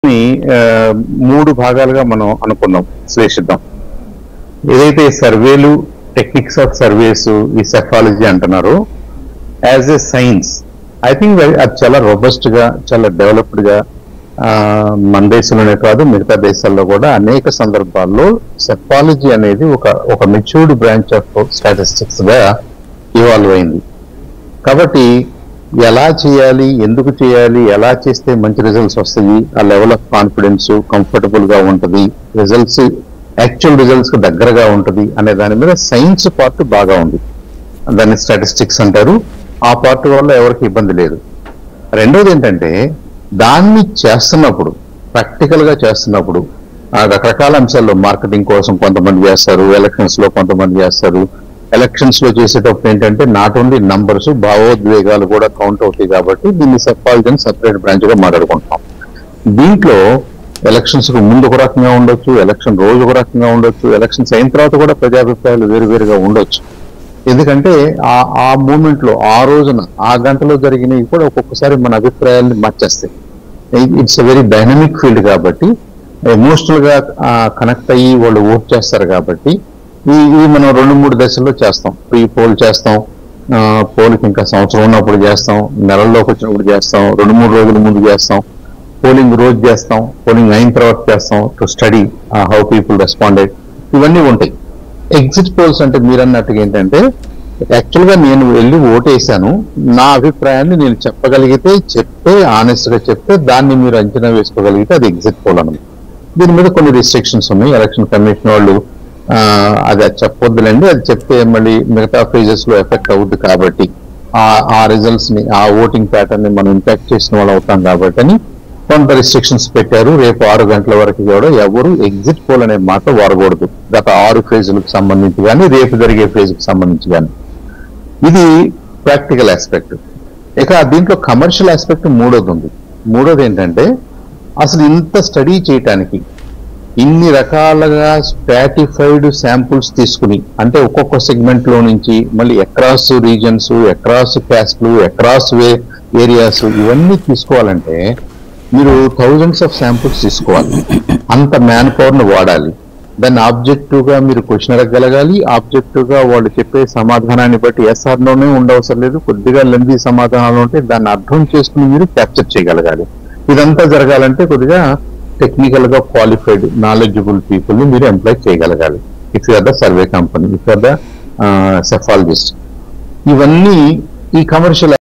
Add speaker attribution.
Speaker 1: ని ఆ, మూడు భాగాలుగా మనం అనుకున్నాం శ్లేషిద్దాం ఏదైతే సర్వేలు టెక్నిక్స్ ఆఫ్ సర్వేస్ ఈ సెఫాలజీ అంటున్నారో as a science I think అది చాలా robust గా చాలా డెవలప్డ్ గా ఆ, మన దేశంలోనే కాదు మిగతా దేశాల్లో కూడా అనేక సందర్భాల్లో సెఫాలజీ అనేది ఒక ఒక మెచ్యూర్డ్ బ్రాంచ్ ఆఫ్ స్టాటిస్టిక్స్ గా ఇవాల్వ్ అయింది కాబట్టి ఎలా చేయాలి ఎందుకు చేయాలి ఎలా చేస్తే మంచి రిజల్ట్స్ వస్తాయి ఆ లెవెల్ ఆఫ్ కాన్ఫిడెన్స్ కంఫర్టబుల్ గా ఉంటది రిజల్ట్స్ యాక్చువల్ రిజల్ట్స్ కు దగ్గరగా ఉంటది అనే దాని మీద సైన్స్ పార్ట్ బాగా ఉంది దాన్ని స్టాటిస్టిక్స్ అంటారు ఆ పార్ట్ వల్ల ఎవరికి ఇబ్బంది లేదు రెండోది ఏంటంటే దాన్ని చేస్తున్నప్పుడు ప్రాక్టికల్ గా చేస్తున్నప్పుడు ఆ రకరకాల అంశాల్లో మార్కెటింగ్ కోసం కొంతమంది చేస్తారు ఎలక్షన్స్ లో కొంతమంది చేస్తారు ఎలక్షన్స్ లో చేసేటప్పుడు ఏంటంటే నాట్ ఓన్లీ నంబర్స్ భావోద్వేగాలు కూడా కౌంట్ అవుతాయి కాబట్టి దీన్ని సెపాలజీ సపరేట్ బ్రాంచ్ గా మాట్లాడుకుంటాం దీంట్లో ఎలక్షన్స్ కు ముందు ఒక రకంగా ఉండొచ్చు ఎలక్షన్ రోజు ఒక రకంగా ఉండొచ్చు ఎలక్షన్స్ అయిన తర్వాత కూడా ప్రజాభిప్రాయాలు వేరువేరుగా ఉండొచ్చు ఎందుకంటే ఆ ఆ మూమెంట్ లో ఆ రోజున ఆ గంటలో జరిగినవి కూడా ఒక్కొక్కసారి మన అభిప్రాయాల్ని మార్చేస్తాయి it's a very dynamic field కాబట్టి ఎమోషనల్ గా కనెక్ట్ అయ్యి వాళ్ళు ఓట్ చేస్తారు కాబట్టి ఈ ఈ మనం రెండు మూడు దశల్లో చేస్తాం ప్రీ పోల్ చేస్తాం పోల్కి ఇంకా సంవత్సరం ఉన్నప్పుడు చేస్తాం నెలల్లోకి వచ్చినప్పుడు చేస్తాం రెండు మూడు రోజుల ముందు చేస్తాం పోలింగ్ రోజు చేస్తాం పోలింగ్ అయిన తర్వాత చేస్తాం to study how people responded ఇవన్నీ ఉంటాయి ఎగ్జిట్ పోల్స్ అంటే మీరు అన్నట్టుగా ఏంటంటే యాక్చువల్ గా నేను వెళ్ళి ఓటేశాను నా అభిప్రాయాన్ని నేను చెప్పగలిగితే చెప్తే ఆనెస్ట్ గా చెప్తే దాన్ని మీరు అంచనా వేసుకోగలిగితే అది ఎగ్జిట్ పోల్ అన్నమాట దీని మీద కొన్ని రిస్ట్రిక్షన్స్ ఉన్నాయి ఎలక్షన్ కమిషన్ వాళ్ళు ఆ, అది అది చెప్పొద్దులేండి అది చెప్తే మళ్ళీ మిగతా ఫేజెస్ లో ఎఫెక్ట్ అవుద్ది కాబట్టి ఆ ఆ రిజల్ట్స్ ని ఆ ఓటింగ్ ప్యాటర్న్ ని మనం ఇంపాక్ట్ చేసిన వాళ్ళు అవుతాం కాబట్టి అని కొంత రిస్ట్రిక్షన్స్ పెట్టారు రేపు ఆరు గంటల వరకు కూడా ఎవరు ఎగ్జిట్ పోల్ అనే మాట వాడకూడదు గత ఆరు ఫేజులకు సంబంధించి కానీ రేపు జరిగే ఫేజ్కి సంబంధించి కానీ ఇది ప్రాక్టికల్ ఆస్పెక్ట్ ఇక దీంట్లో కమర్షియల్ ఆస్పెక్ట్ మూడోది ఉంది మూడోది ఏంటంటే అసలు ఇంత స్టడీ చేయటానికి ఇన్ని రకాలుగా స్ట్రాటిఫైడ్ శాంపుల్స్ తీసుకుని అంటే ఒక్కొక్క సెగ్మెంట్ లో నుంచి మళ్ళీ అక్రాస్ రీజన్స్ అక్రాస్ క్యాస్ట్లు అక్రాస్ వే ఏరియాస్ ఇవన్నీ తీసుకోవాలంటే మీరు థౌజండ్స్ ఆఫ్ శాంపుల్స్ తీసుకోవాలి అంత మ్యాన్ పవర్ ను వాడాలి దాన్ని ఆబ్జెక్టివ్ గా మీరు క్వశ్చన్ అడగగలగాలి ఆబ్జెక్టివ్ గా వాళ్ళు చెప్పే సమాధానాన్ని బట్టి ఎస్ఆర్ లోనే ఉండవసరం లేదు కొద్దిగా లెంది సమాధానాలు ఉంటే దాన్ని అర్థం చేసుకుని మీరు క్యాప్చర్ చేయగలగాలి ఇదంతా జరగాలంటే కొద్దిగా టెక్నికల్ గా క్వాలిఫైడ్ నాలెడ్జబుల్ పీపుల్ ని మీరు ఎంప్లాయ్ చేయగలగాలి if you're the survey company if you're the psephologist ఇవన్నీ ఈ కమర్షియల్